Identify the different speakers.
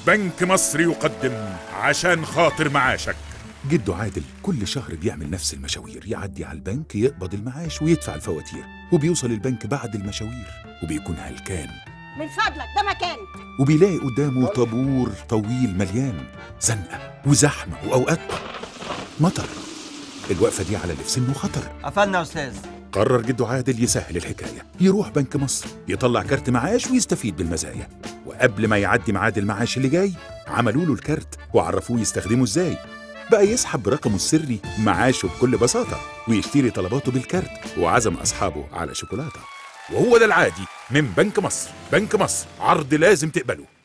Speaker 1: بنك مصر يقدم عشان خاطر معاشك
Speaker 2: جده عادل كل شهر بيعمل نفس المشاوير يعدي على البنك يقبض المعاش ويدفع الفواتير وبيوصل البنك بعد المشاوير وبيكون هلكان
Speaker 3: من فضلك ده مكاني
Speaker 2: وبيلاقي قدامه طابور طويل مليان زنقة وزحمة وأوقات مطر الوقفة دي على اللي في سنه خطر
Speaker 4: قفلنا يا استاذ
Speaker 2: قرر جده عادل يسهل الحكاية يروح بنك مصر يطلع كارت معاش ويستفيد بالمزايا وقبل ما يعدي ميعاد المعاش اللي جاي عملوا له الكارت وعرفوه يستخدمه ازاي بقى يسحب برقمه السري معاشه بكل بساطة ويشتري طلباته بالكارت وعزم أصحابه على شوكولاتة وهو ده العادي من بنك مصر بنك مصر عرض لازم تقبله